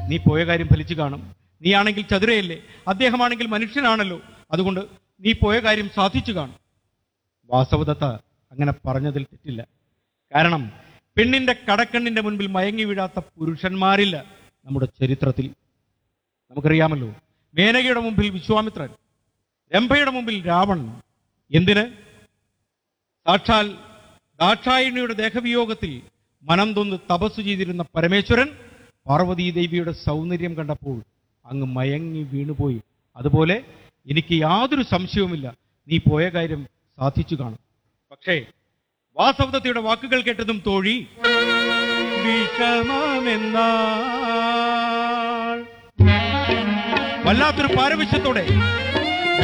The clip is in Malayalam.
നീ പോയ കാര്യം ഫലിച്ചു കാണും നീയാണെങ്കിൽ ചതുരയല്ലേ അദ്ദേഹമാണെങ്കിൽ മനുഷ്യനാണല്ലോ അതുകൊണ്ട് നീ പോയ കാര്യം സാധിച്ചു കാണും വാസവദത്ത അങ്ങനെ പറഞ്ഞതിൽ തെറ്റില്ല കാരണം പെണ്ണിന്റെ കടക്കണ്ണിന്റെ മുൻപിൽ മയങ്ങി വീഴാത്ത പുരുഷന്മാരില്ല നമ്മുടെ ചരിത്രത്തിൽ നമുക്കറിയാമല്ലോ മേനകയുടെ മുമ്പിൽ വിശ്വാമിത്രൻ രംഭയുടെ മുമ്പിൽ രാവണൻ എന്തിന് സാക്ഷാൽ ദാക്ഷായണിയുടെ ദേഹവിയോഗത്തിൽ മനം തൊന്ന് തപസ് ചെയ്തിരുന്ന പരമേശ്വരൻ പാർവതീ ദേവിയുടെ സൗന്ദര്യം കണ്ടപ്പോൾ അങ്ങ് മയങ്ങി വീണുപോയി അതുപോലെ എനിക്ക് യാതൊരു സംശയവുമില്ല നീ പോയ കാര്യം സാധിച്ചു കാണും പക്ഷേ വാസവദത്തയുടെ വാക്കുകൾ കേട്ടതും തോഴി വിഷമമെന്നാൾ വല്ലാത്തൊരു പാരവശ്യത്തോടെ